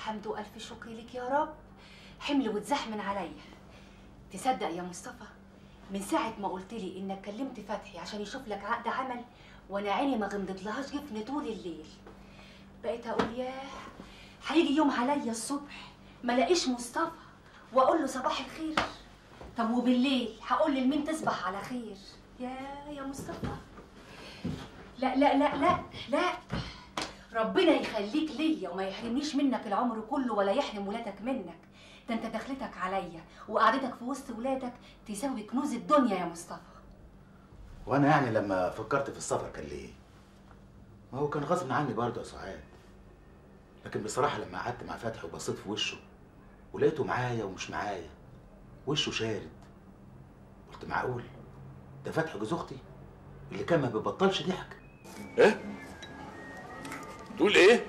حمد والف شكر لك يا رب حمل وتزحمن عليا تصدق يا مصطفى من ساعة ما قلت لي انك كلمت فتحي عشان يشوف لك عقد عمل وانا عيني ما غمضتلهاش جفن طول الليل بقيت اقول ياه هيجي يوم عليا الصبح ما لاقيش مصطفى واقول له صباح الخير طب وبالليل هقول لمين تصبح على خير يا يا مصطفى لا لا لا لا لا ربنا يخليك ليا وما يحرمنيش منك العمر كله ولا يحرم ولادك منك ده انت دخلتك عليا وقعدتك في وسط ولادك تساوي كنوز الدنيا يا مصطفى وانا يعني لما فكرت في السفر كان ليه ما هو كان غصب عني برضه يا سعاد لكن بصراحه لما قعدت مع فتحي وبصيت في وشه ولقيته معايا ومش معايا وشه شارد قلت معقول ده فتحي جوز اختي اللي كان ما بيبطلش ضحك ايه تقول ايه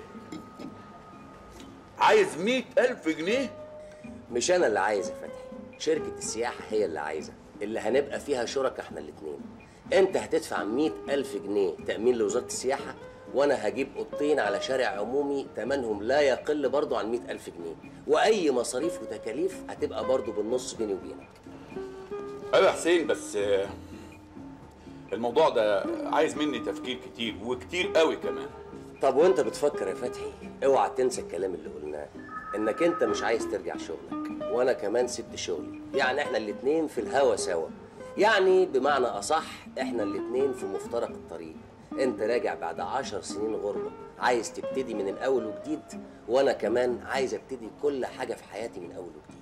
عايز مئة ألف جنيه مش انا اللي عايز يا فتحي شركه السياحه هي اللي عايزه اللي هنبقى فيها شركاء احنا الاتنين انت هتدفع مئة ألف جنيه تأمين لوزارة السياحة وانا هجيب اوضتين على شارع عمومي تمنهم لا يقل برضو عن مئة ألف جنيه واي مصاريف وتكاليف هتبقى برضو بالنص بيني وبينك ايوه يا حسين بس آه، الموضوع ده عايز مني تفكير كتير وكتير قوي كمان طب وانت بتفكر يا فتحي اوعى تنسى الكلام اللي قلناه انك انت مش عايز ترجع شغلك وانا كمان سبت شغلي يعني احنا الاتنين في الهوا سوا يعني بمعنى اصح احنا الاتنين في مفترق الطريق انت راجع بعد عشر سنين غربة عايز تبتدي من الاول وجديد وانا كمان عايز ابتدي كل حاجة في حياتي من اول وجديد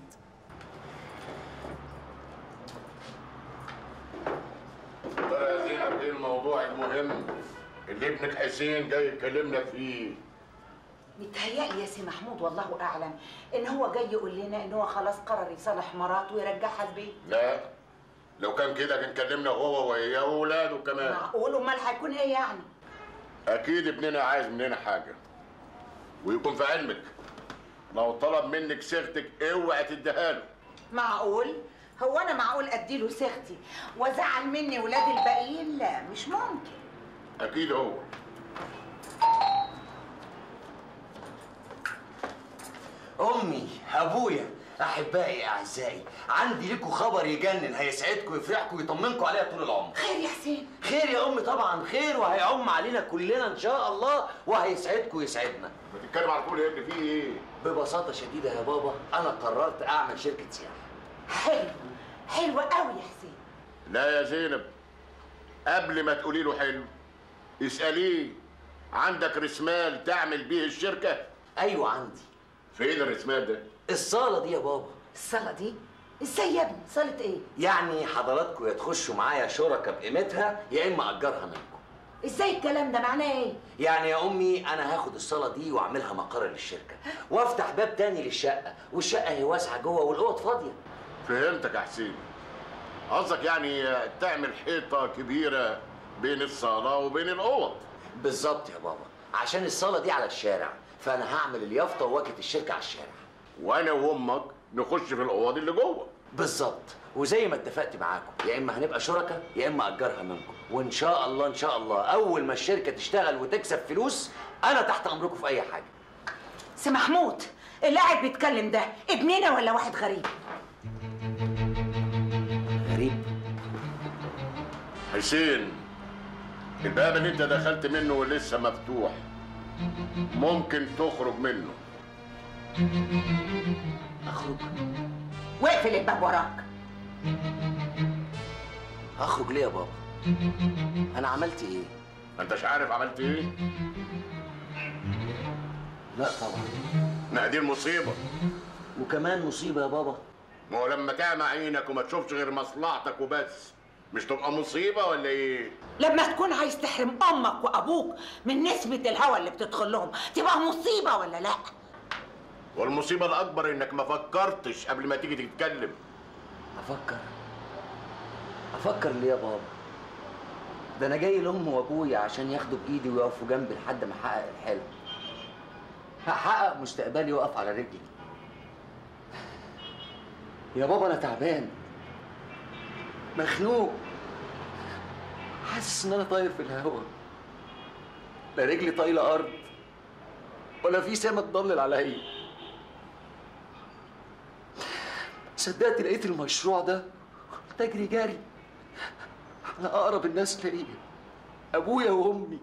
ترى يا زينب ايه الموضوع المهم اللي ابنك حسين جاي يكلمنا فيه متهيألي يا سي محمود والله اعلم ان هو جاي يقول لنا ان هو خلاص قرر يصالح مراته ويرجعها البيت لا لو كان كده كان كلمنا هو وهي واولاده كمان معقول امال هيكون ايه يعني اكيد ابننا عايز مننا حاجه ويكون في علمك لو طلب منك صيغتك اوعي تديها له معقول هو انا معقول اديله صيغتي وازعل مني ولاد الباقيين لا مش ممكن اكيد هو امي ابويا احبائي اعزائي عندي لكم خبر يجنن هيسعدكم ويفرحكم ويطمنكم عليا طول العمر خير يا حسين خير يا امي طبعا خير وهيعم علينا كلنا ان شاء الله وهيسعدكم ويسعدنا بتتكلم على طول يا ابني فيه ايه ببساطه شديده يا بابا انا قررت اعمل شركه سياحه حلو حلو قوي يا حسين لا يا زينب قبل ما تقولي له حلو اساليه عندك رسمال تعمل بيه الشركه ايوه عندي فين الرسمال ده الصاله دي يا بابا الصاله دي ازاي يا ابني صاله ايه يعني حضراتكم يا تخشوا معايا شركاء بقيمتها يا اما اجرها منكم ازاي الكلام ده معناه ايه يعني يا امي انا هاخد الصاله دي واعملها مقر للشركه وافتح باب تاني للشقه والشقه هي واسعه جوه والاوض فاضيه فهمتك يا حسين قصدك يعني تعمل حيطه كبيره بين الصاله وبين الاوض بالظبط يا بابا عشان الصاله دي على الشارع فانا هعمل اليافطه وواجهه الشركه على الشارع وانا وامك نخش في الاوض اللي جوه بالظبط وزي ما اتفقت معاكم يا اما هنبقى شركاء يا اما اجرها منكم وان شاء الله ان شاء الله اول ما الشركه تشتغل وتكسب فلوس انا تحت امركم في اي حاجه سي محمود اللي قاعد بيتكلم ده ابننا ولا واحد غريب غريب حسين الباب اللي انت دخلت منه لسه مفتوح ممكن تخرج منه اخرج واقفل الباب وراك اخرج ليه يا بابا انا عملت ايه ما انتش عارف عملت ايه لا طبعا ما دي المصيبه وكمان مصيبه يا بابا ما هو لما تعمى عينك وما تشوفش غير مصلحتك وبس مش تبقى مصيبه ولا ايه لما تكون عايز تحرم امك وابوك من نسمه الهوى اللي بتدخل لهم تبقى مصيبه ولا لا والمصيبه الاكبر انك ما فكرتش قبل ما تيجي تتكلم افكر افكر ليه يا بابا ده انا جاي لامي وابويا عشان ياخدوا بايدي ويقفوا جنبي لحد ما احقق الحلم هحقق مستقبلي واقف على رجلي يا بابا انا تعبان مخنوق حاسس ان انا طاير في الهوا لا رجلي طايله ارض ولا في سما تضلل عليا صدقت لقيت المشروع ده قلت اجري جري على اقرب الناس ليا ابويا وامي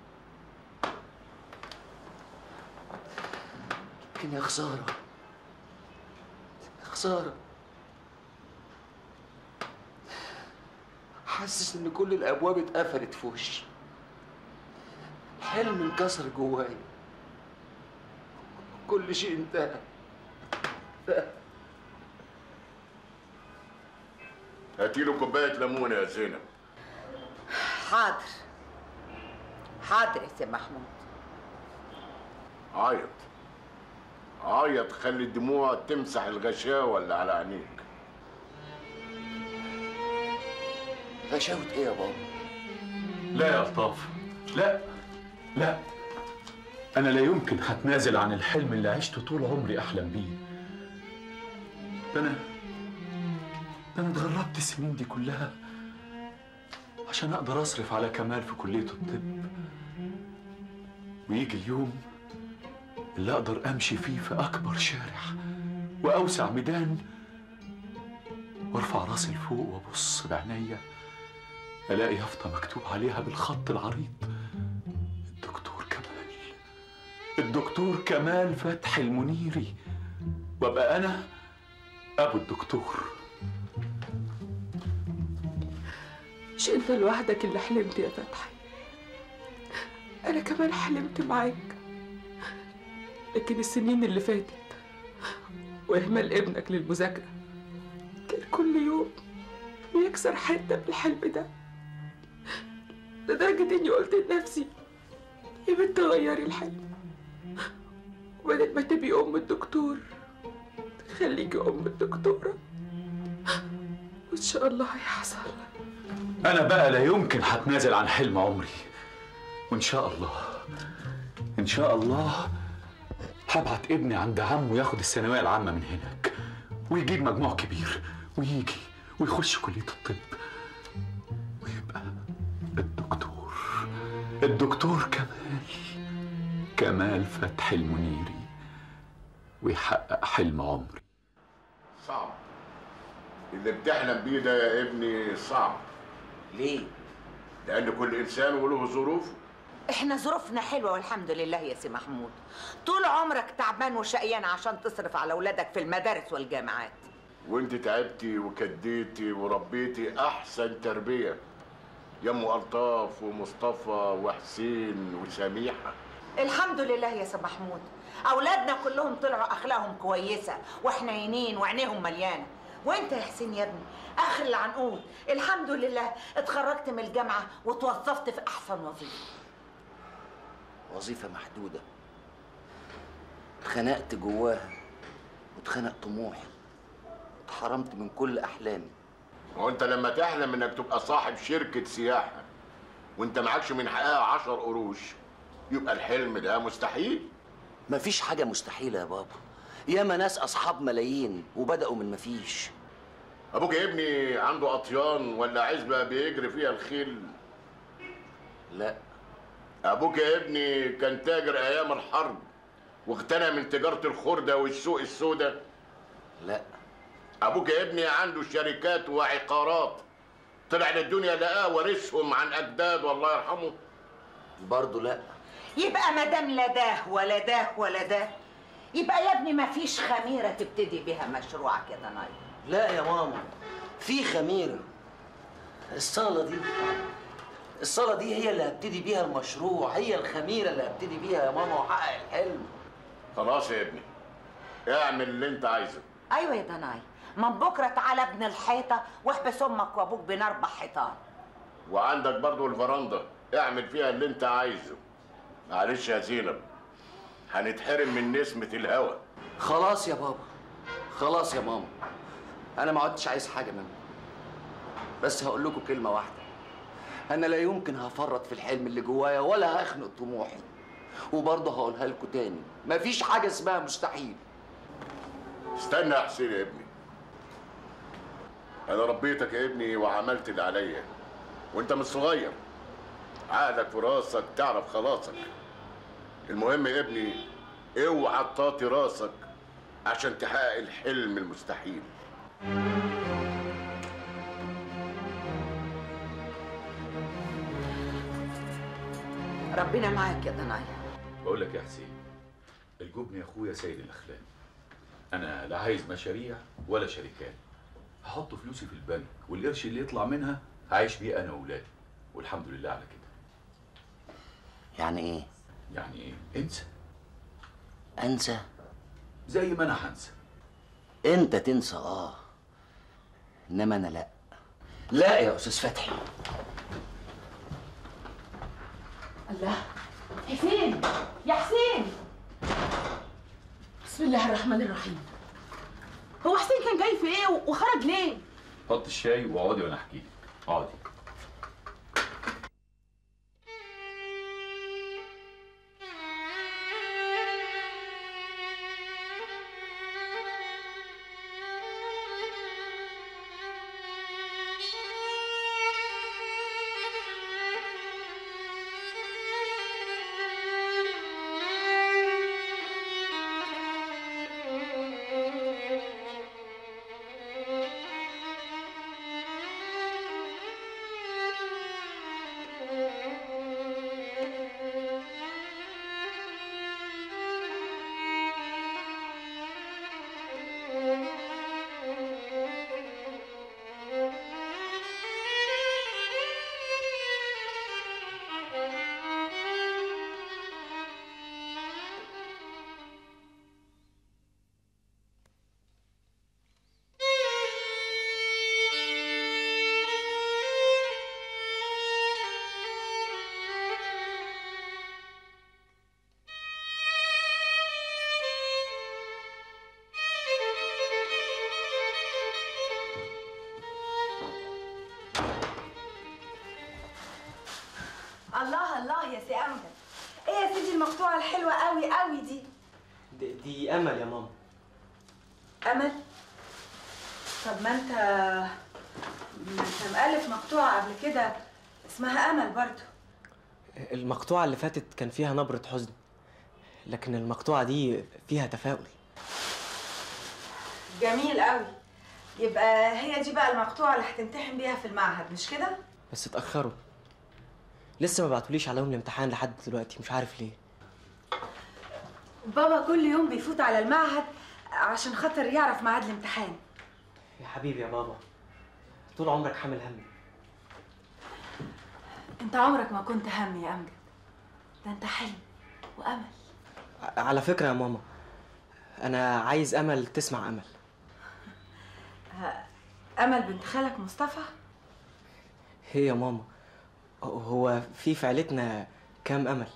لكن يا خساره يا خساره حاسس ان كل الابواب اتقفلت في وشي حلم انكسر جوايا كل شيء انتهى هاتي له كوبايه ليمون يا زينب حاضر حاضر يا سي محمود عيط عيط خلي الدموع تمسح الغشاوه اللي على عينيك غشاوة ايه يا بابا؟ لا يا الطاف لا لا انا لا يمكن هتنازل عن الحلم اللي عشته طول عمري احلم بيه ده انا ده انا اتغربت السنين دي كلها عشان اقدر اصرف على كمال في كليه الطب ويجي اليوم اللي اقدر امشي فيه في اكبر شارع واوسع ميدان وارفع راسي لفوق وابص بعينيا الاقي يافطه مكتوب عليها بالخط العريض الدكتور كمال الدكتور كمال فتحي المنيري وابقى انا ابو الدكتور مش انت لوحدك اللي حلمت يا فتحي انا كمان حلمت معاك لكن السنين اللي فاتت واهمال ابنك للمذاكره كان كل يوم بيكسر حته من الحلم ده لدرجه اني قلت لنفسي يا بنت غيري الحلم وبدل ما تبقي ام الدكتور خليكي ام الدكتوره وان شاء الله هيحصل انا بقى لا يمكن هتنازل عن حلم عمري وان شاء الله ان شاء الله هبعت ابني عند عمه ياخد الثانويه العامه من هناك ويجيب مجموع كبير ويجي ويخش كليه الطب ويبقى الدكتور الدكتور كمال كمال فتحي المنيري ويحقق حلم عمري صعب اللي بتحلم بيه ده يا ابني صعب ليه؟ لان كل انسان وله ظروفه احنا ظروفنا حلوه والحمد لله يا سي محمود طول عمرك تعبان وشقيان عشان تصرف على اولادك في المدارس والجامعات وانت تعبتي وكديتي وربيتي احسن تربيه يا ام الطاف ومصطفى وحسين وسميحه الحمد لله يا سي محمود اولادنا كلهم طلعوا اخلاقهم كويسه وحنينين وعينيهم مليانه وانت يا حسين يا ابني اخر العنقود الحمد لله اتخرجت من الجامعه وتوظفت في احسن وظيفه وظيفة محدودة اتخنقت جواها واتخنق طموحي اتحرمت من كل أحلامي وانت لما تحلم انك تبقى صاحب شركه سياحه وانت معكش من حقها عشر قروش يبقى الحلم ده مستحيل مفيش حاجة مستحيلة يا بابا ياما ناس أصحاب ملايين وبدأوا من مفيش ابوك يا ابني عنده اطيان ولا عزبه بيجري فيها الخيل لا ابوك يا ابني كان تاجر ايام الحرب واغتنى من تجاره الخرده والسوق السوداء لا ابوك يا ابني عنده شركات وعقارات طلع للدنيا لقاه ورثهم عن اجداد والله يرحمه برضه لا يبقى ما دام لا ده ولا ده ولا ده يبقى يا ابني ما فيش خميره تبتدي بيها مشروعك يا ضنايا لا يا ماما في خميرة الصالة دي الصالة دي هي اللي هبتدي بيها المشروع هي الخميرة اللي هبتدي بيها يا ماما وأحقق الحلم خلاص يا ابني اعمل اللي انت عايزه ايوه يا ضنايا من بكره تعالى ابن الحيطه واحبس امك وابوك بين اربع حيطان وعندك برضو الفرندا اعمل فيها اللي انت عايزه معلش يا زينب هنتحرم من نسمة الهوا خلاص يا بابا خلاص يا ماما أنا ما عدتش عايز حاجة منكم بس هقول لكم كلمة واحدة أنا لا يمكن هفرط في الحلم اللي جوايا ولا هخنق طموحي وبرضه هقولها لكم تاني مفيش حاجة اسمها مستحيل استنى يا حسين يا ابني انا ربيتك يا ابني وعملت اللي عليا وانت مش صغير عقلك في راسك تعرف خلاصك المهم يا ابني اوعى تطاطي راسك عشان تحقق الحلم المستحيل ربنا معاك يا ضنايا بقول لك يا حسين الجبن يا اخويا سيد الاخلاق انا لا عايز مشاريع ولا شركات هحط فلوسي في البنك والقرش اللي يطلع منها هعيش بيه انا واولادي والحمد لله على كده يعني ايه يعني ايه انسى انسى زي ما انا هنسى انت تنسى اه انما انا لا لا يا استاذ فتحي الله حسين يا حسين بسم الله الرحمن الرحيم هو حسين كان جاي في ايه وخرج ليه حط الشاي واقعدي وانا احكي لك اقعدي الله الله يا سي امجد ايه يا سيدي المقطوعه الحلوه قوي قوي دي دي, دي امل يا ماما امل طب ما انت ما انت مؤلف مقطوعه قبل كده اسمها امل برضو المقطوعه اللي فاتت كان فيها نبره حزن لكن المقطوعه دي فيها تفاؤل جميل قوي يبقى هي دي بقى المقطوعه اللي هتمتحن بيها في المعهد مش كده بس اتاخروا لسه ما بعتوليش على يوم الامتحان لحد دلوقتي مش عارف ليه بابا كل يوم بيفوت على المعهد عشان خاطر يعرف ميعاد الامتحان يا حبيبي يا بابا طول عمرك حامل هم انت عمرك ما كنت هم يا امجد ده انت حلم وامل ع- على فكره يا ماما انا عايز امل تسمع امل امل بنت خالك مصطفى هي يا ماما هو في في عيلتنا كام امل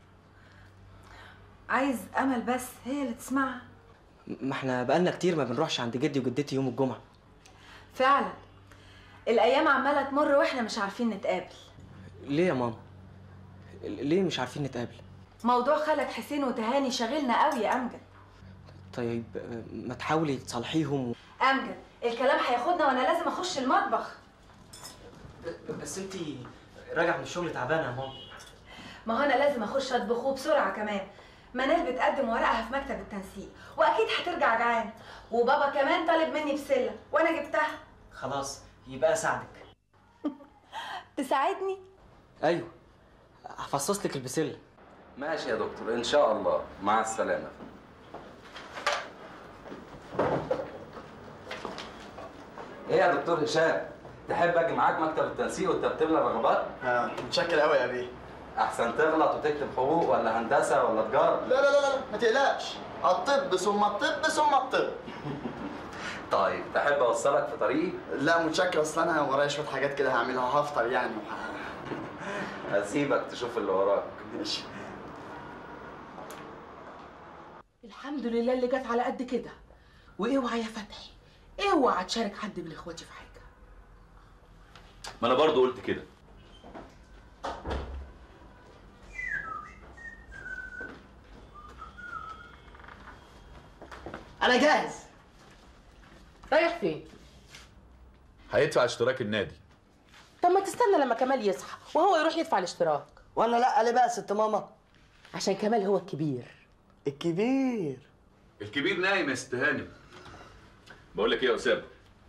عايز امل بس هي اللي تسمعها ما احنا بقالنا كتير ما بنروحش عند جدي وجدتي يوم الجمعه فعلا الايام عماله تمر واحنا مش عارفين نتقابل ليه يا ماما ليه مش عارفين نتقابل موضوع خالك حسين وتهاني شاغلنا قوي يا امجد طيب آه، ما تحاولي تصالحيهم و... امجد الكلام هياخدنا وانا لازم اخش المطبخ بس انت راجع من الشغل تعبانه يا ماما ما هو انا لازم اخش اطبخه بسرعه كمان منال بتقدم ورقها في مكتب التنسيق واكيد هترجع جعان وبابا كمان طالب مني بسله وانا جبتها خلاص يبقى اساعدك تساعدني ايوه هفصص لك البسله ماشي يا دكتور ان شاء الله مع السلامه ايه يا دكتور هشام تحب اجي معاك مكتب التنسيق وانت بتملى الرغبات اه متشكر قوي يا بيه احسن تغلط وتكتب حقوق ولا هندسه ولا تجاره لا لا لا لا ما تقلقش الطب ثم الطب ثم الطب طيب تحب اوصلك في طريقي لا متشكر اصل انا ورايا شويه حاجات كده هعملها هفطر يعني وح... هسيبك تشوف اللي وراك ماشي الحمد لله اللي جت على قد كده واوعى يا فتحي اوعى تشارك حد من اخواتي في حاجه ما انا برضو قلت كده انا جاهز رايح فين هيدفع اشتراك النادي طب ما تستنى لما كمال يصحى وهو يروح يدفع الاشتراك ولا لا ليه بقى يا ست ماما عشان كمال هو الكبير الكبير الكبير نايم يا ست هانم بقول لك ايه يا اسامه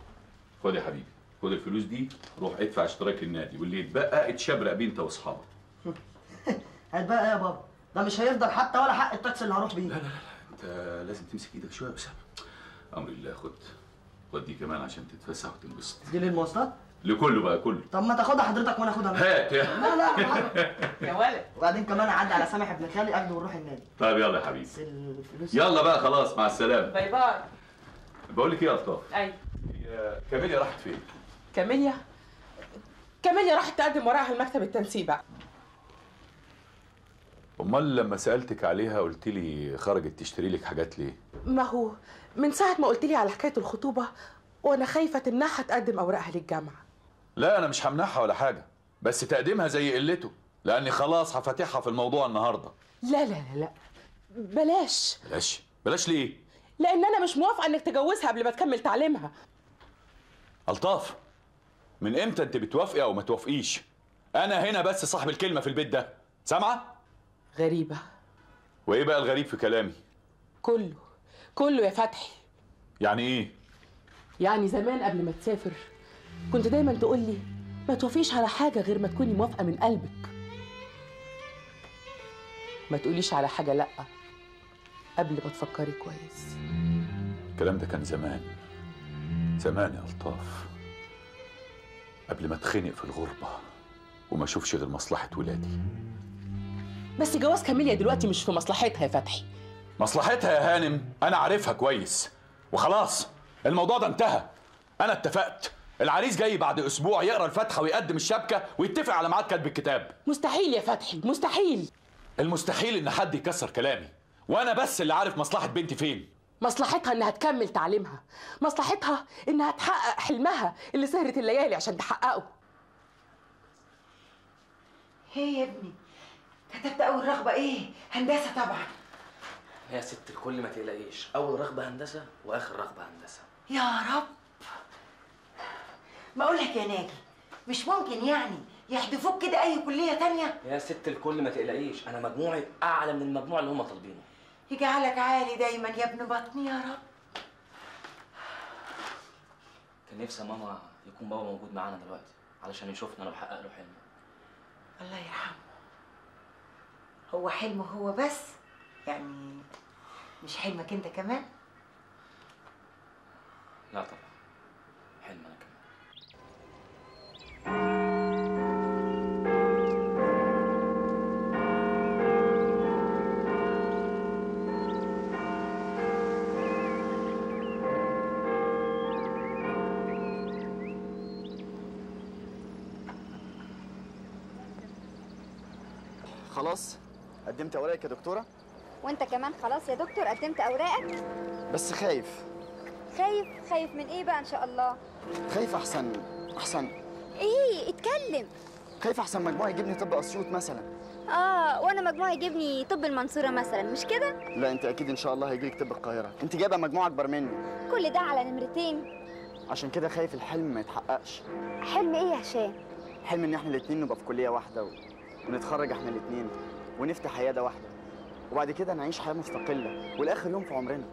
خد يا حبيبي خد الفلوس دي روح ادفع اشتراك النادي واللي يتبقى اتشبرق بيه انت واصحابك هتبقى ايه يا بابا ده مش هيفضل حتى ولا حق التاكسي اللي هروح بيه لا لا انت لازم تمسك ايدك شويه يا اسامه امر الله خد خد دي كمان عشان تتفسح وتنبسط دي للمواصلات لكله بقى كله طب ما تاخدها حضرتك وانا اخدها منك. هات يا لا لا يا حضرتك. يا ولد وبعدين كمان اعدي على سامح ابن خالي اخده ونروح النادي طيب يلا يا حبيبي بس الفلوس يلا بقى خلاص مع السلامه باي باي بقول لك ايه يا الطاف ايوه هي كاميليا راحت فين كاميليا كاميليا راحت تقدم ورقها لمكتب التنسيق بقى امال لما سالتك عليها قلت لي خرجت تشتري لك حاجات ليه ما هو من ساعة ما قلت لي على حكاية الخطوبة وأنا خايفة تمنعها تقدم أوراقها للجامعة لا انا مش همنعها ولا حاجه بس تقديمها زي قلته لاني خلاص هفاتحها في الموضوع النهارده لا لا لا لا بلاش بلاش بلاش ليه لأن أنا مش موافقة إنك تجوزها قبل ما تكمل تعليمها الطاف من امتى انت بتوافقي او ما توافقيش انا هنا بس صاحب الكلمه في البيت ده سامعه غريبة وايه بقى الغريب في كلامي كله كله يا فتحي يعني ايه يعني زمان قبل ما تسافر كنت دايما تقول لي ما توافقيش على حاجة غير ما تكوني موافقة من قلبك ما تقوليش على حاجة لأ قبل ما تفكري كويس الكلام ده كان زمان زمان يا الطاف قبل ما اتخنق في الغربه وما اشوفش غير مصلحه ولادي بس جواز كاميليا دلوقتي مش في مصلحتها يا فتحي مصلحتها يا هانم انا عارفها كويس وخلاص الموضوع ده انتهى انا اتفقت العريس جاي بعد اسبوع يقرا الفاتحه ويقدم الشبكه ويتفق على ميعاد كتب الكتاب مستحيل يا فتحي مستحيل المستحيل ان حد يكسر كلامي وانا بس اللي عارف مصلحه بنتي فين مصلحتها انها تكمل تعليمها مصلحتها انها تحقق حلمها اللي سهرت الليالي عشان تحققه ايه يا ابني كتبت اول رغبه ايه هندسه طبعا يا ست الكل ما تقلقيش اول رغبه هندسه واخر رغبه هندسه يا رب بقول لك يا ناجي مش ممكن يعني يحدفوك كده اي كليه تانية يا ست الكل ما تقلقيش انا مجموعي اعلى من المجموع اللي هم طالبينه يجعلك عالي دايما يا ابن بطني يا رب كان نفسي يا ماما يكون بابا موجود معانا دلوقتي علشان يشوفنا انا بحقق له حلمه الله يرحمه هو حلمه هو بس يعني مش حلمك انت كمان لا طبعا حلم انا كمان خلاص قدمت اوراقك يا دكتوره وانت كمان خلاص يا دكتور قدمت اوراقك بس خايف خايف خايف من ايه بقى ان شاء الله خايف احسن احسن ايه اتكلم خايف احسن مجموعه يجيبني طب اسيوط مثلا اه وانا مجموعي يجيبني طب المنصوره مثلا مش كده لا انت اكيد ان شاء الله هيجيلك طب القاهره انت جايبه مجموعه اكبر مني كل ده على نمرتين عشان كده خايف الحلم ما يتحققش حلم ايه يا هشام حلم ان احنا الاتنين نبقى في كليه واحده و... ونتخرج احنا الاتنين ونفتح عياده واحده وبعد كده نعيش حياه مستقله والاخر يوم في عمرنا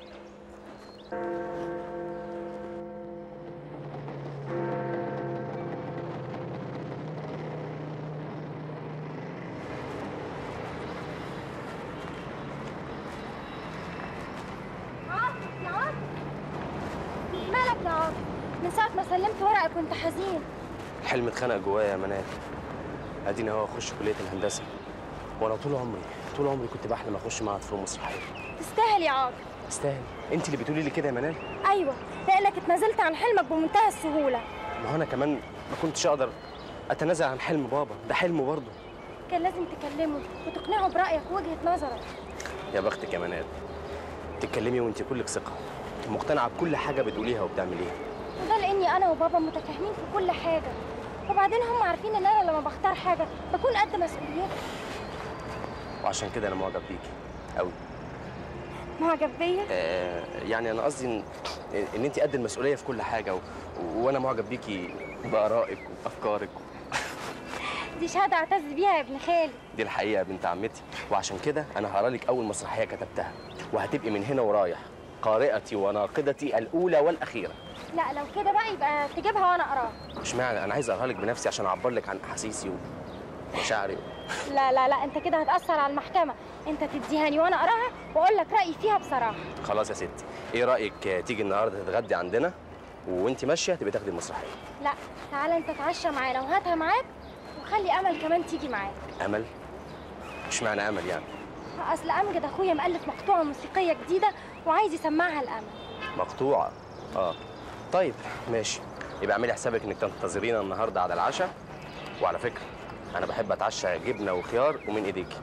عاطف يا عاطف مالك يا عاطف من ساعه ما سلمت ورقك كنت حزين حلم اتخنق جوايا يا منال اديني اهو اخش كليه الهندسه وانا طول عمري طول عمري كنت بحلم اخش معهد فنون مسرحيه تستاهل يا عاطف استاهل انت اللي بتقولي لي كده يا منال ايوه لانك اتنازلت عن حلمك بمنتهى السهوله ما هو انا كمان ما كنتش اقدر اتنازل عن حلم بابا ده حلمه برضه كان لازم تكلمه وتقنعه برايك ووجهه نظرك يا بختك يا منال تتكلمي وانت كلك ثقه مقتنعه بكل حاجه بتقوليها وبتعمليها وده لاني انا وبابا متفاهمين في كل حاجه وبعدين هم عارفين ان انا لما بختار حاجه بكون قد مسؤوليتها وعشان كده انا معجب بيكي قوي معجب بيا آه يعني انا قصدي ان ان انت قد المسؤوليه في كل حاجه و... وانا معجب بيكي بارائك وافكارك دي شهاده اعتز بيها يا ابن خالي دي الحقيقه يا بنت عمتي وعشان كده انا هقرا لك اول مسرحيه كتبتها وهتبقي من هنا ورايح قارئتي وناقدتي الاولى والاخيره لا لو كده بقى يبقى تجيبها وانا اقراها اشمعنى انا عايز اقراها لك بنفسي عشان اعبر لك عن احاسيسي ومشاعري لا لا لا انت كده هتاثر على المحكمه انت تديهاني وانا اقراها واقول لك رايي فيها بصراحه خلاص يا ستي ايه رايك آه، تيجي النهارده تتغدي عندنا وانت ماشيه تبقي تاخدي المسرحيه لا تعالى انت اتعشى معانا وهاتها معاك وخلي امل كمان تيجي معاك امل اشمعنى امل يعني اصل امجد اخويا مؤلف مقطوعه موسيقيه جديده وعايز يسمعها لامل مقطوعه اه طيب ماشي يبقى اعملي حسابك انك تنتظرينا النهارده على العشاء وعلى فكره انا بحب اتعشى جبنه وخيار ومن ايديكي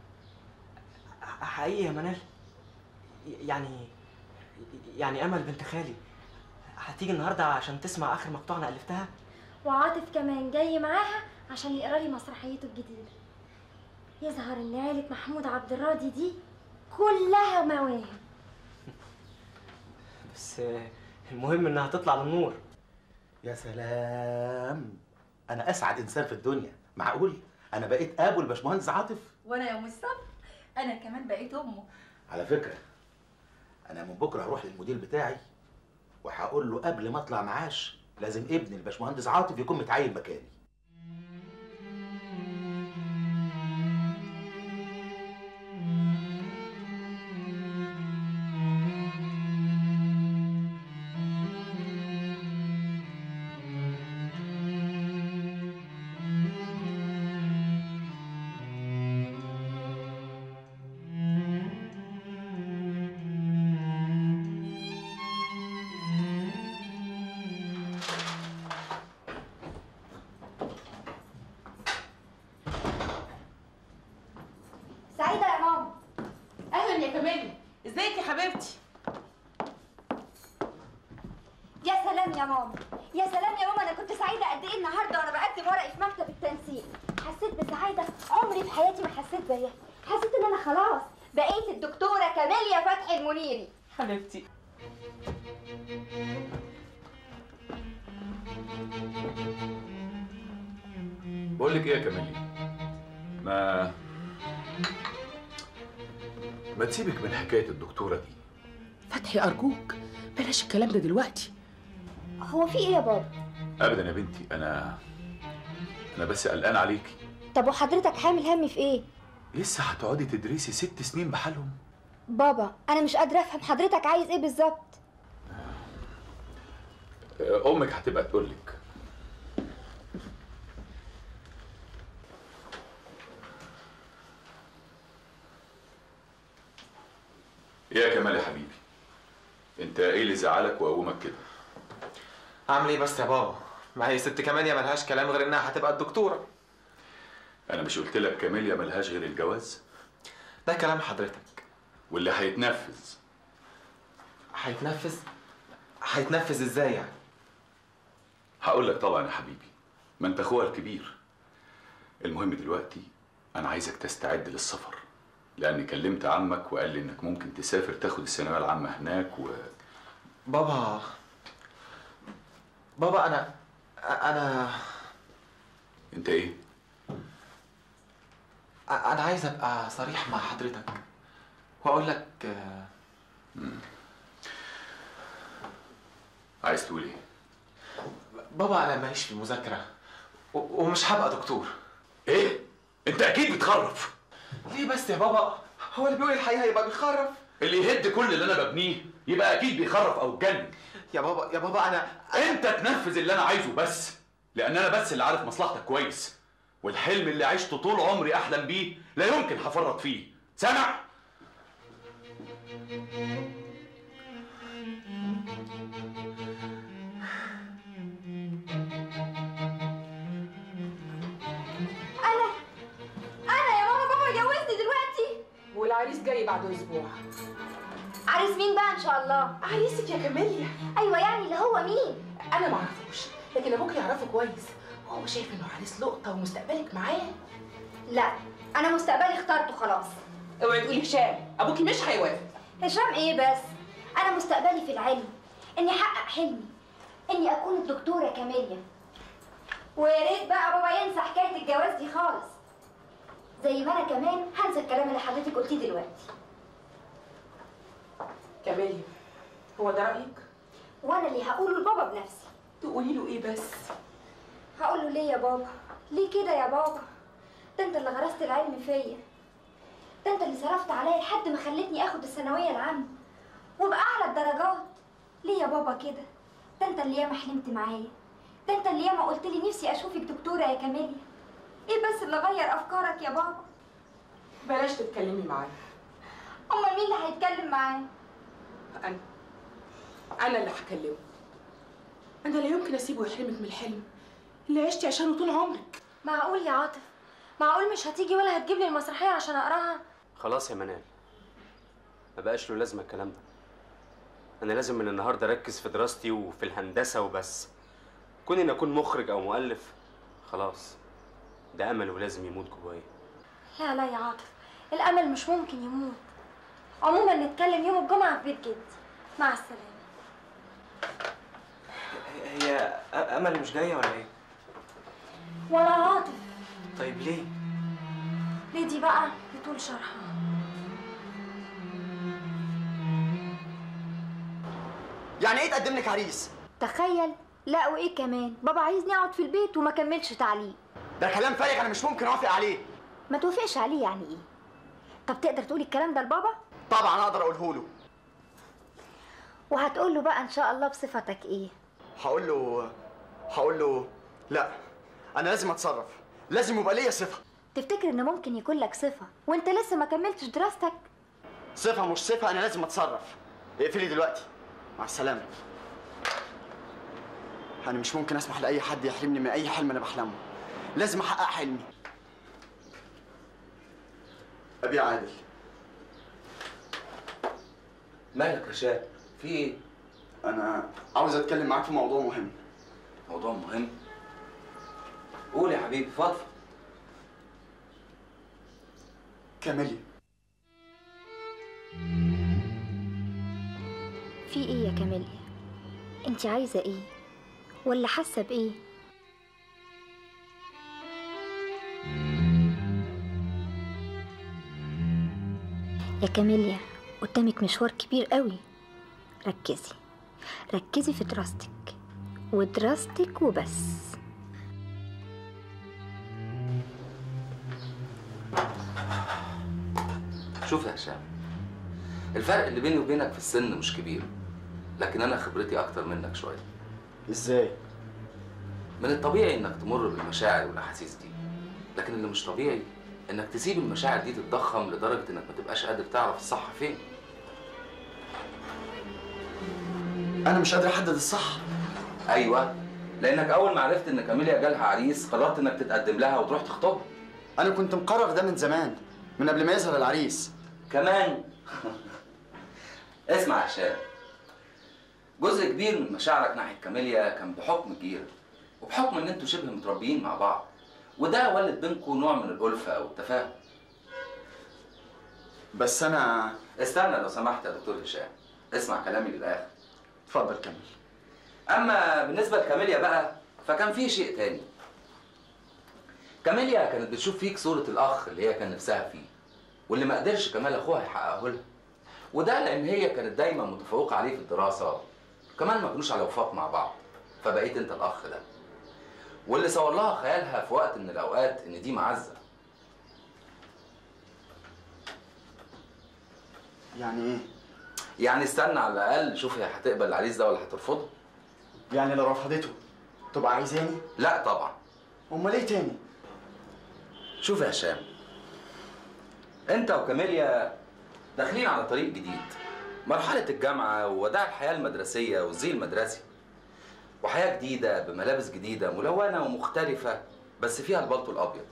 حقيقي يا منال يعني يعني امل بنت خالي هتيجي النهارده عشان تسمع اخر مقطوعه انا الفتها وعاطف كمان جاي معاها عشان يقرا لي مسرحيته الجديده يظهر ان عيله محمود عبد الراضي دي كلها مواهب بس المهم انها تطلع للنور يا سلام انا اسعد انسان في الدنيا معقول انا بقيت ابو الباشمهندس عاطف وانا يا مصطفى انا كمان بقيت امه على فكره انا من بكره هروح للمدير بتاعي وهقول له قبل ما اطلع معاش لازم ابن الباشمهندس عاطف يكون متعين مكاني سعيده يا ماما اهلا يا كمالي ازيك يا حبيبتي يا سلام يا ماما يا سلام يا ماما انا كنت سعيده قد ايه النهارده وانا بقدم ورقي في مكتب التنسيق حسيت بسعاده عمري في حياتي ما حسيت زيها حسيت ان انا خلاص بقيت الدكتوره كاميليا فتحي المنيري حبيبتي بقول لك ايه يا كمالي ما ما تسيبك من حكايه الدكتوره دي فتحي ارجوك بلاش الكلام ده دلوقتي هو في ايه يا بابا ابدا يا بنتي انا انا بس قلقان عليكي طب وحضرتك حامل همي في ايه لسه هتقعدي تدرسي ست سنين بحالهم بابا انا مش قادره افهم حضرتك عايز ايه بالظبط آه، امك هتبقى تقول لك ايه يا كمال يا حبيبي انت ايه اللي زعلك وقومك كده اعمل ايه بس يا بابا ما هي ست كماليا ملهاش كلام غير انها هتبقى الدكتوره انا مش قلت لك كاميليا ملهاش غير الجواز ده كلام حضرتك واللي هيتنفذ هيتنفذ هيتنفذ ازاي يعني هقول لك طبعا يا حبيبي ما انت اخوها الكبير المهم دلوقتي انا عايزك تستعد للسفر لاني كلمت عمك وقال لي انك ممكن تسافر تاخد الثانويه العامه هناك و بابا بابا انا انا انت ايه انا عايز ابقى صريح مع حضرتك واقول لك آه، عايز تقول ايه بابا انا ماليش في المذاكره و- ومش هبقى دكتور ايه انت اكيد بتخرف ليه بس يا بابا هو اللي بيقول الحقيقه يبقى بيخرف اللي يهد كل اللي انا ببنيه يبقى اكيد بيخرف او اتجنن يا بابا يا بابا انا انت تنفذ اللي انا عايزه بس لان انا بس اللي عارف مصلحتك كويس والحلم اللي عشته طول عمري احلم بيه لا يمكن هفرط فيه سامع انا انا يا ماما بابا جوزني دلوقتي والعريس جاي بعد اسبوع عريس مين بقى ان شاء الله عريسك يا كاميليا ايوه يعني اللي هو مين انا ما اعرفوش لكن ابوك يعرفه كويس هو شايف انه عريس لقطه ومستقبلك معاه لا انا مستقبلي اخترته خلاص اوعي تقولي هشام ابوكي مش هيوافق هشام ايه بس انا مستقبلي في العلم اني احقق حلمي اني اكون الدكتوره كاميليا ويا ريت بقى بابا ينسى حكايه الجواز دي خالص زي ما انا كمان هنسى الكلام اللي حضرتك قلتيه دلوقتي كاميليا هو ده رايك وانا اللي هقوله لبابا بنفسي تقولي له ايه بس هقول له ليه يا بابا ليه كده يا بابا ده انت اللي غرست العلم فيا ده انت اللي صرفت عليا لحد ما خلتني اخد الثانويه العامه وباعلى الدرجات ليه يا بابا كده ده انت اللي ياما حلمت معايا ده انت اللي ياما قلت لي نفسي اشوفك دكتوره يا كاميليا ايه بس اللي غير افكارك يا بابا بلاش تتكلمي معايا امال مين اللي هيتكلم معايا انا انا اللي هكلمه انا لا يمكن اسيبه يحرمك من الحلم اللي عشتي عشانه طول عمرك معقول يا عاطف معقول مش هتيجي ولا هتجيب لي المسرحيه عشان اقراها خلاص يا منال ما بقاش له لازمه الكلام ده انا لازم من النهارده اركز في دراستي وفي الهندسه وبس كون اني اكون مخرج او مؤلف خلاص ده امل ولازم يموت جوايا لا لا يا عاطف الامل مش ممكن يموت عموما نتكلم يوم الجمعه في بيت جدي مع السلامه هي أ- امل مش جايه ولا ايه ولا عاطف طيب ليه ليه دي بقى بطول شرحها يعني ايه تقدم لك عريس تخيل لا وايه كمان بابا عايزني اقعد في البيت وما كملش تعليم ده كلام فارغ انا مش ممكن اوافق عليه ما توافقش عليه يعني ايه طب تقدر تقولي الكلام ده لبابا طبعا اقدر اقوله له وهتقول له بقى ان شاء الله بصفتك ايه هقول له هقول له لا انا لازم اتصرف لازم يبقى ليا صفه تفتكر ان ممكن يكون لك صفه وانت لسه ما كملتش دراستك صفه مش صفه انا لازم اتصرف اقفلي دلوقتي مع السلامه انا مش ممكن اسمح لاي حد يحرمني من اي حلم انا بحلمه لازم احقق حلمي ابي عادل مالك يا شاب في ايه انا عاوز اتكلم معاك في موضوع مهم موضوع مهم قول يا حبيبي فضفض كاميليا في ايه يا كاميليا انت عايزه ايه ولا حاسه بايه يا كاميليا قدامك مشوار كبير قوي ركزي ركزي في دراستك ودراستك وبس شوف يا هشام الفرق اللي بيني وبينك في السن مش كبير لكن انا خبرتي اكتر منك شويه ازاي من الطبيعي انك تمر بالمشاعر والاحاسيس دي لكن اللي مش طبيعي انك تسيب المشاعر دي تتضخم لدرجه انك ما تبقاش قادر تعرف الصح فين انا مش قادر احدد الصح ايوه لانك اول ما عرفت ان كاميليا جالها عريس قررت انك تتقدم لها وتروح تخطبها انا كنت مقرر ده من زمان من قبل ما يظهر العريس كمان اسمع يا هشام جزء كبير من مشاعرك ناحيه كاميليا كان بحكم الجيره وبحكم ان انتوا شبه متربيين مع بعض وده ولد بينكم نوع من الالفه او التفاهم بس انا استنى لو سمحت يا دكتور هشام اسمع كلامي للاخر اتفضل كمل اما بالنسبه لكاميليا بقى فكان في شيء تاني كاميليا كانت بتشوف فيك صوره الاخ اللي هي كان نفسها فيه واللي ما قدرش كمال اخوها يحققه لها وده لان هي كانت دايما متفوقه عليه في الدراسه كمان ما كانوش على وفاق مع بعض فبقيت انت الاخ ده واللي صور لها خيالها في وقت من الاوقات ان دي معزه يعني ايه يعني استنى على الاقل شوف هي هتقبل العريس ده ولا هترفضه يعني لو رفضته تبقى عايزاني لا طبعا امال ايه تاني شوف يا هشام انت وكاميليا داخلين على طريق جديد مرحلة الجامعة ووداع الحياة المدرسية والزي المدرسي وحياة جديدة بملابس جديدة ملونة ومختلفة بس فيها البلطو الأبيض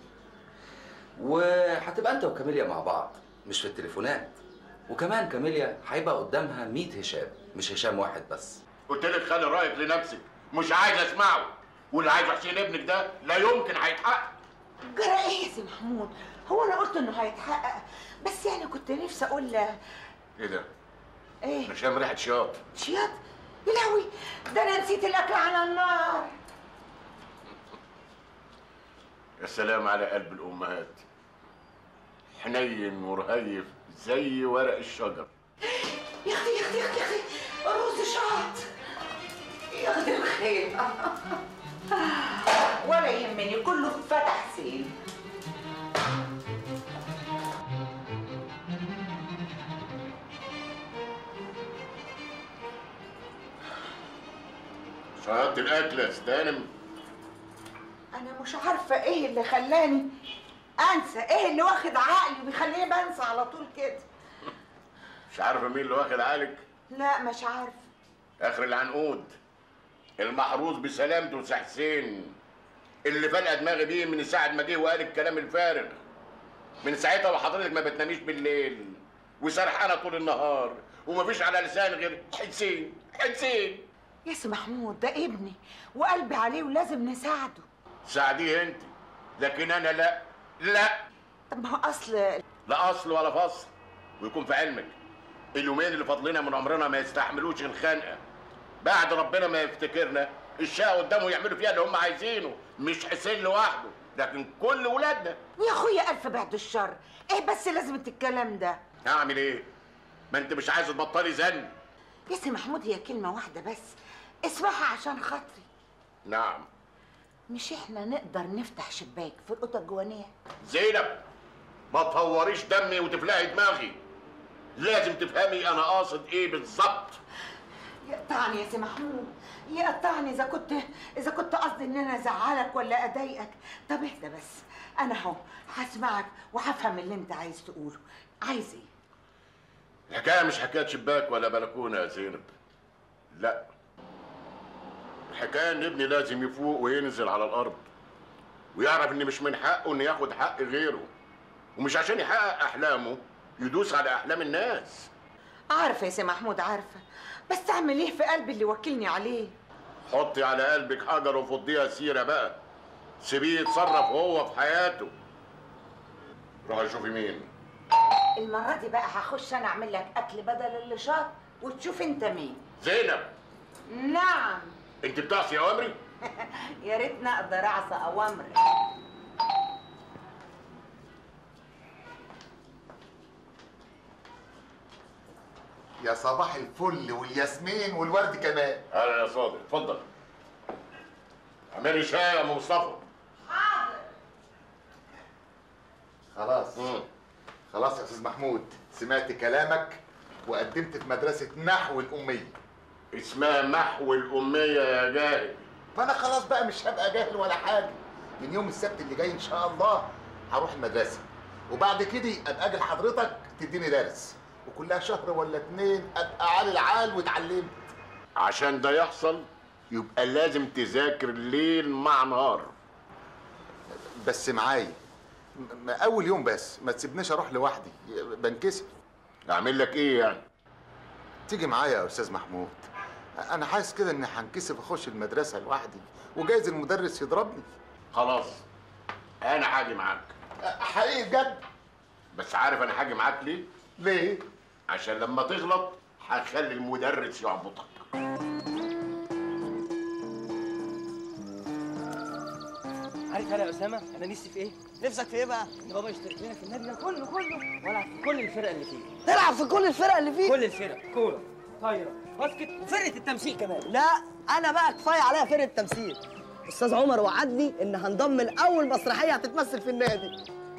وهتبقى انت وكاميليا مع بعض مش في التليفونات وكمان كاميليا هيبقى قدامها 100 هشام مش هشام واحد بس قلت لك خلي رايك لنفسك مش عايز اسمعه واللي عايزه حسين ابنك ده لا يمكن هيتحقق جرى ايه يا سي محمود هو انا قلت انه هيتحقق بس يعني كنت نفسي اقول له ايه ده؟ ايه انا شام ريحه شياط شياط يا لهوي ده انا نسيت الاكل على النار يا سلام على قلب الامهات حنين ورهيف زي ورق الشجر يا اختي يا اختي يا اختي يا اختي الرز شاط ياخد الخير ولا يهمني كله فتح سين شهادة الأكل يا ستانم انا مش عارفه ايه اللي خلاني انسى ايه اللي واخد عقلي وبيخليني بنسى على طول كده مش عارفة مين اللي واخد عليك لا مش عارفه آخر العنقود المحروس بسلامته سي حسين اللي فلق دماغي بيه من ساعة ما جه وقال الكلام الفارغ من ساعتها وحضرتك ما بتناميش بالليل وسرحانة طول النهار ومفيش على لسان غير حسين حسين يا سي محمود ده ابني وقلبي عليه ولازم نساعده ساعديه انت لكن انا لا لا طب ما هو اصل لا اصل ولا فصل ويكون في علمك اليومين اللي فاضلين من عمرنا ما يستحملوش الخنقه بعد ربنا ما يفتكرنا الشقه قدامه يعملوا فيها اللي هم عايزينه مش حسين لوحده لكن كل ولادنا يا اخويا الف بعد الشر ايه بس لازم الكلام ده هعمل ايه ما انت مش عايزه تبطلي زن يا سي محمود هي كلمه واحده بس اسمعها عشان خاطري نعم مش احنا نقدر نفتح شباك في الاوضه الجوانيه زينب ما تفوريش دمي وتفلقي دماغي لازم تفهمي انا قاصد ايه بالظبط يقطعني يا سي محمود يقطعني اذا كنت اذا كنت قصدي ان انا ازعلك ولا اضايقك طب اهدى بس انا اهو هسمعك وهفهم اللي انت عايز تقوله عايز ايه الحكايه مش حكايه شباك ولا بلكونه يا زينب لا الحكايه ان ابني لازم يفوق وينزل على الارض ويعرف ان مش من حقه انه ياخد حق غيره ومش عشان يحقق احلامه يدوس على احلام الناس عارفه يا سي محمود عارفه بس اعمل ايه في قلبي اللي وكلني عليه حطي على قلبك حجر وفضيها سيره بقى سيبيه يتصرف هو في حياته روحي شوفي مين المره دي بقى هخش انا اعمل لك اكل بدل اللي شاط وتشوف انت مين زينب نعم انت بتعصي اوامري يا ريتني اقدر اعصى اوامرك يا صباح الفل والياسمين والورد كمان اهلا يا صادق اتفضل اعملي شاي يا ام مصطفى خلاص خلاص يا استاذ محمود سمعت كلامك وقدمت في مدرسه نحو الاميه اسمها محو الاميه يا جاهل فانا خلاص بقى مش هبقى جاهل ولا حاجه من يوم السبت اللي جاي ان شاء الله هروح المدرسه وبعد كده ابقى اجي لحضرتك تديني درس وكلها شهر ولا اتنين ابقى عالي العال واتعلمت عشان ده يحصل يبقى لازم تذاكر ليل مع نهار بس معايا م- اول يوم بس ما تسيبنيش اروح لوحدي بنكسر اعمل لك ايه يعني تيجي معايا يا استاذ محمود انا حاسس كده اني هنكسف اخش المدرسه لوحدي وجايز المدرس يضربني خلاص انا هاجي معاك حقيقي بجد بس عارف انا هاجي معاك ليه ليه عشان لما تغلط هخلي المدرس يعبطك عارف انا يا اسامه انا نفسي في ايه؟ نفسك في ايه بقى؟ ان بابا يشترك لنا في النادي ده كله كله والعب في كل الفرق اللي فيه تلعب في كل الفرق اللي فيه كل الفرق كوره طايره باسكت وفرقه التمثيل كمان لا انا بقى كفايه عليا فرقه تمثيل استاذ عمر وعدني ان هنضم لاول مسرحيه هتتمثل في النادي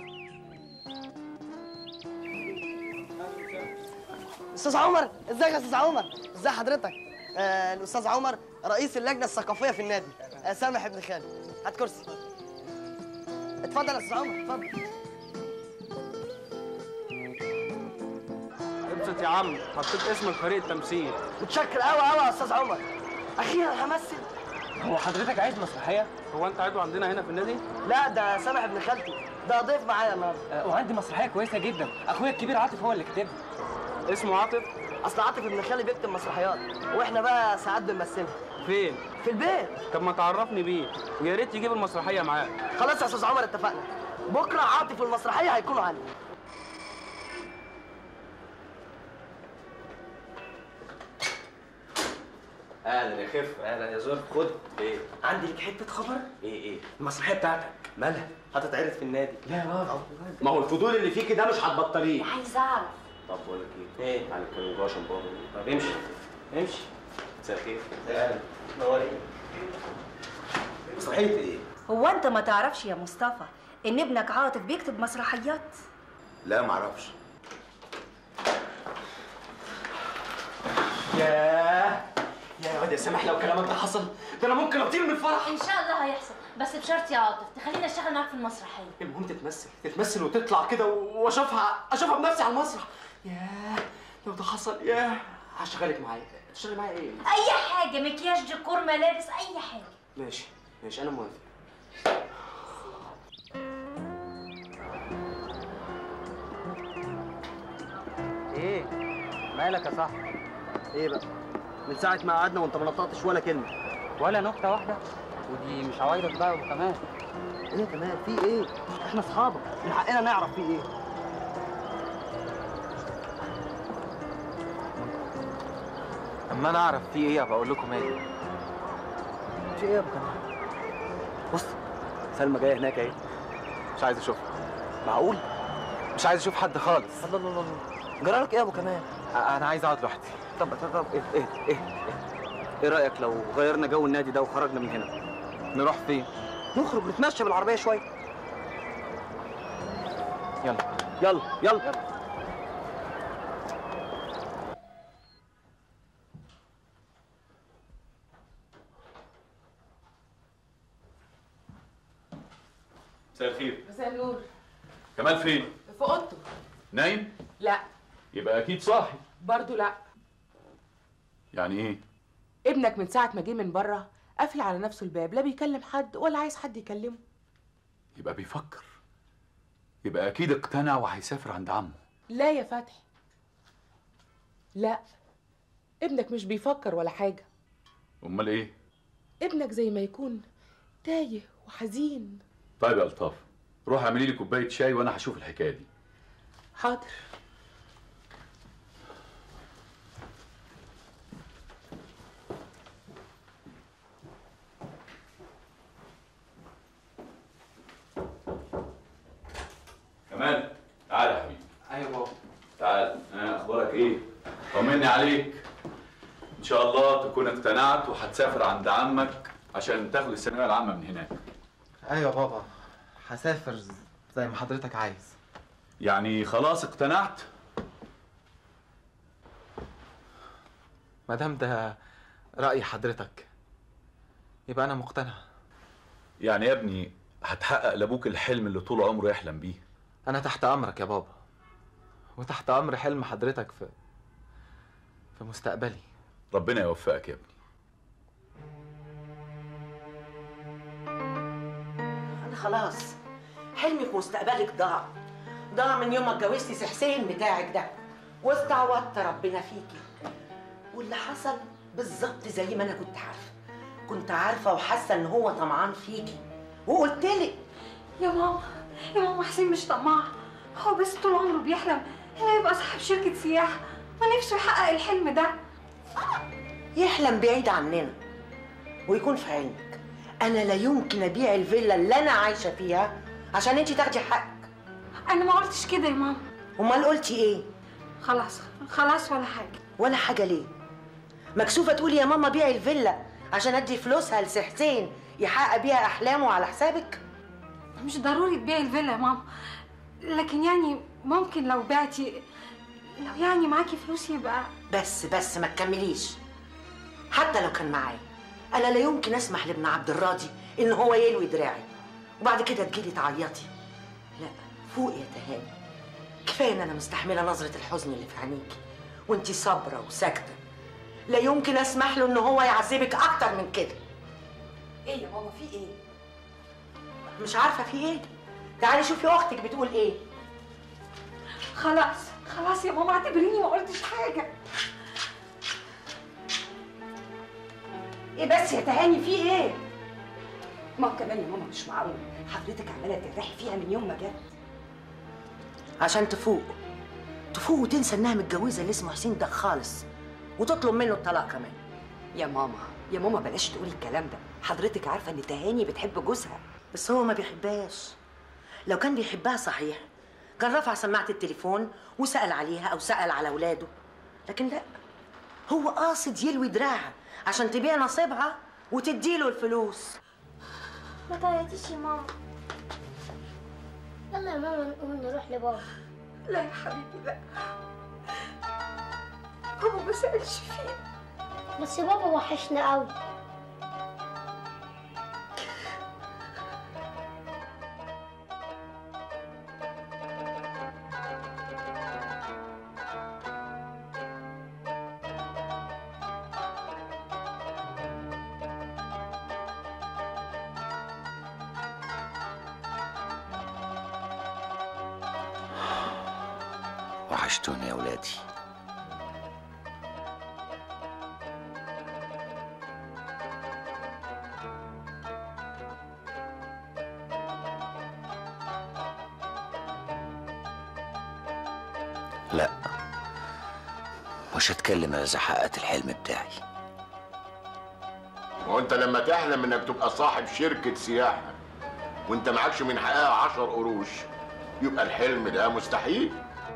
استاذ عمر ازيك يا استاذ عمر ازي حضرتك آه الاستاذ عمر رئيس اللجنه الثقافيه في النادي آه سامح ابن خالد هات كرسي اتفضل يا استاذ عمر اتفضل ابسط يا عم حطيت اسم فريق التمثيل متشكر قوي قوي يا استاذ عمر اخيرا همثل هو حضرتك عايز مسرحيه هو انت عضو عندنا هنا في النادي لا ده سامح ابن خالتي ده ضيف معايا النهارده أه وعندي مسرحيه كويسه جدا اخويا الكبير عاطف هو اللي كاتبها اسمه عاطف اصل عاطف ابن خالي بيكتب مسرحيات واحنا بقى ساعات بنمثلها فين في البيت طب ما تعرفني بيه ويا ريت يجيب المسرحيه معاه خلاص يا استاذ عمر اتفقنا بكره عاطف والمسرحيه هيكونوا عندي اهلا يا خف اهلا يا زور خد ايه عندي لك حته خبر ايه ايه المسرحيه بتاعتك مالها هتتعرض في النادي لا يا راجل ما هو الفضول اللي فيكي ده مش هتبطليه عايز اعرف طب بقول لك ايه ايه تعالى نتكلم جوه عشان بابا طب امشي امشي مساء الخير اهلا نوري صحيت ايه؟ هو انت ما تعرفش يا مصطفى ان ابنك عاطف بيكتب مسرحيات لا معرفش ياه يا واد يا سامح لو كلامك ده حصل ده انا ممكن اطير من الفرح ان شاء الله هيحصل بس بشرط يا عاطف تخليني اشتغل معاك في المسرحيه المهم تتمثل تتمثل وتطلع كده واشوفها اشوفها بنفسي على المسرح ياه لو ده حصل ياه هشغلك معايا تشتغلي معايا ايه اي حاجه مكياج ديكور ملابس اي حاجه ماشي ماشي انا موافق ايه مالك يا صاحبي ايه بقى من ساعه ما قعدنا وانت ما نطقتش ولا كلمه ولا نكته واحده ودي مش عوايدك بقى وكمان ايه كمان في ايه احنا اصحابك من حقنا نعرف في ايه اما انا اعرف في ايه ابقى اقول لكم ايه في ايه يا ابو كمال بص سلمى جايه هناك اهي مش عايز اشوفها معقول مش عايز اشوف حد خالص الله الله الله جرالك ايه يا ابو كمال انا عايز اقعد لوحدي طب طب طب ايه ايه ايه ايه رايك لو غيرنا جو النادي ده وخرجنا من هنا نروح فين نخرج نتمشى بالعربيه شويه يلا يلا يلا مساء الخير مساء النور كمال فين في اوضته نايم لا يبقى اكيد صاحي برضه لا يعني ايه ابنك من ساعه ما جه من بره قافل على نفسه الباب لا بيكلم حد ولا عايز حد يكلمه يبقى بيفكر يبقى اكيد اقتنع وهيسافر عند عمه لا يا فتحي لا ابنك مش بيفكر ولا حاجه امال ايه ابنك زي ما يكون تايه وحزين طيب يا الطاف روح اعملي لي كوبايه شاي وانا هشوف الحكايه دي حاضر كمال تعال يا حبيبي ايوه بابا تعال ها اخبارك ايه طمني عليك ان شاء الله تكون اقتنعت وهتسافر عند عمك عشان تاخد الثانويه العامه من هناك ايوه بابا هسافر زي ما حضرتك عايز يعني خلاص اقتنعت ما دام ده راي حضرتك يبقى انا مقتنع يعني يا ابني هتحقق لابوك الحلم اللي طول عمره يحلم بيه انا تحت امرك يا بابا وتحت امر حلم حضرتك في في مستقبلي ربنا يوفقك يا ابني انا خلاص حلمي في مستقبلك ضاع ضاع من يوم ما اتجوزتي سي حسين بتاعك ده واستعوضت ربنا فيكي واللي حصل بالظبط زي ما انا كنت عارفه كنت عارفه وحاسه ان هو طمعان فيكي وقلت لك يا ماما يا ماما حسين مش طماع هو بس طول عمره بيحلم انه يبقى صاحب شركة سياحة ونفسه يحقق الحلم ده يحلم بعيد عننا ويكون في علمك انا لا يمكن ابيع الفيلا اللي انا عايشه فيها عشان انت تاخدي حقك انا ما قلتش كده يا ماما امال قلتي ايه خلاص خلاص ولا حاجة ولا حاجه ليه مكسوفه تقولي يا ماما بيعي الفيلا عشان ادي فلوسها لسي حسين يحقق بيها احلامه على حسابك مش ضروري تبيعي الفيلا يا ماما لكن يعني ممكن لو بعتي لو يعني معاكي فلوس يبقى بس بس ما تكمليش حتى لو كان معايا انا لا يمكن اسمح لابن عبد الراضي ان هو يلوي دراعي وبعد كده تجيلي تعيطي لا فوق يا تهاني كفايه ان انا مستحمله نظره الحزن اللي في عينيكي وانتي صابره وساكته لا يمكن اسمح له ان هو يعذبك اكتر من كده ايه يا ماما في ايه مش عارفه في ايه تعالي شوفي اختك بتقول ايه خلاص خلاص يا ماما اعتبريني ما قلتش حاجة ايه بس يا تهاني في ايه ما هو كمان يا ماما مش معقول حضرتك عماله تريحي فيها من يوم ما جت عشان تفوق تفوق وتنسى انها متجوزه اللي اسمه حسين ده خالص وتطلب منه الطلاق كمان يا ماما يا ماما بلاش تقولي الكلام ده حضرتك عارفه ان تهاني بتحب جوزها بس هو ما بيحبهاش لو كان بيحبها صحيح كان رفع سماعة التليفون وسأل عليها أو سأل على أولاده لكن لا هو قاصد يلوي دراعها عشان تبيع نصيبها وتديله الفلوس ما تعيطيش يا ماما يلا يا ماما نقوم نروح لبابا لا يا حبيبي لا بابا ما سألش فينا بس بابا وحشنا قوي وحشتوني يا ولادي لا مش هتكلم اذا حققت الحلم بتاعي وانت لما تحلم انك تبقى صاحب شركة سياحة وانت معكش من حقها عشر قروش يبقى الحلم ده مستحيل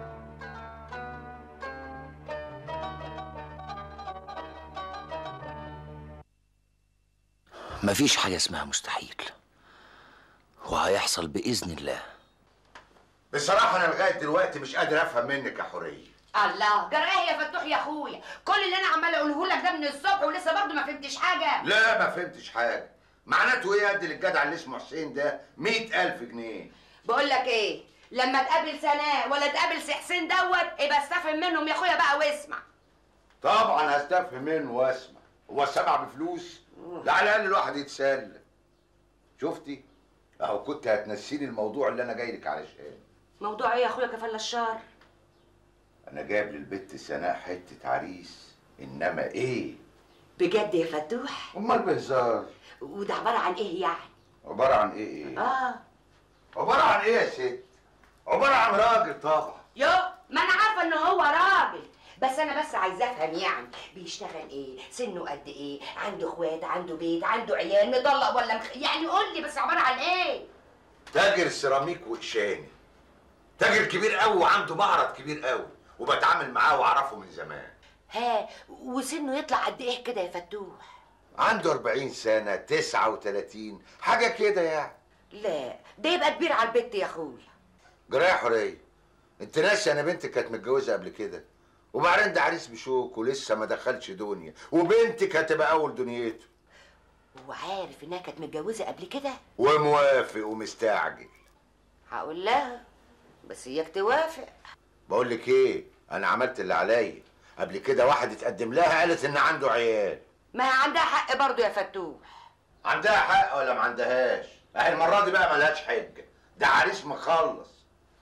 مفيش حاجة اسمها مستحيل وهيحصل بإذن الله بصراحة أنا لغاية دلوقتي مش قادر أفهم منك يا حورية الله جرى ايه يا فتوح يا اخويا كل اللي انا عمال اقوله لك ده من الصبح ولسه برضه ما فهمتش حاجه لا ما فهمتش حاجة معناته إيه أدي للجدع اللي اسمه حسين ده مئة ألف جنيه بقول لك ايه لما تقابل سناء ولا تقابل سي حسين دوت يبقى استفهم منهم يا اخويا بقى واسمع طبعا هستفهم منه واسمع هو السمع بفلوس لا على الأقل الواحد يتسلى شفتي أهو كنت هتنسيني الموضوع اللي أنا جاي لك علشان موضوع ايه يا اخويا كفل الشر أنا جايب للبت سناء حتة عريس إنما إيه بجد يا فتوح أمال بهزار وده عباره عن ايه يعني عبارة عن إيه إيه اه عبارة عن إيه يا ست عبارة عن راجل طبعا يو ما انا عارفه ان هو راجل بس انا بس عايزه افهم يعني بيشتغل ايه سنه قد ايه عنده اخوات عنده بيت عنده عيال مطلق ولا مخ... يعني قول لي بس عباره عن ايه تاجر سيراميك وقشاني تاجر كبير قوي وعنده معرض كبير قوي وبتعامل معاه واعرفه من زمان ها وسنه يطلع قد ايه كده يا فتوح عنده 40 سنة 39 حاجة كده يعني لا ده يبقى كبير على البت يا اخويا جرايه حورية انت ناسي انا بنتك كانت متجوزة قبل كده وبعدين ده عريس بشوك ولسه ما دخلش دنيا وبنتك هتبقى اول دنيته هو عارف انها كانت متجوزه قبل كده وموافق ومستعجل هقول لها بس اياك توافق بقول لك ايه انا عملت اللي عليا قبل كده واحد اتقدم لها قالت ان عنده عيال ما هي عندها حق برضه يا فتوح عندها حق ولا ما عندهاش اهي المره دي بقى ملهاش حجه ده عريس مخلص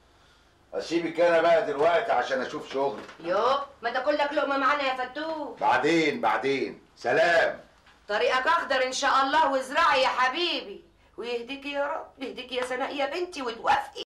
اسيبك انا بقى دلوقتي عشان اشوف شغل يو ما تاكل لك لقمه معانا يا فتوح بعدين بعدين سلام طريقك اخضر ان شاء الله وازرعي يا حبيبي ويهديكي يا رب يهديكي يا سناء يا بنتي وتوافقي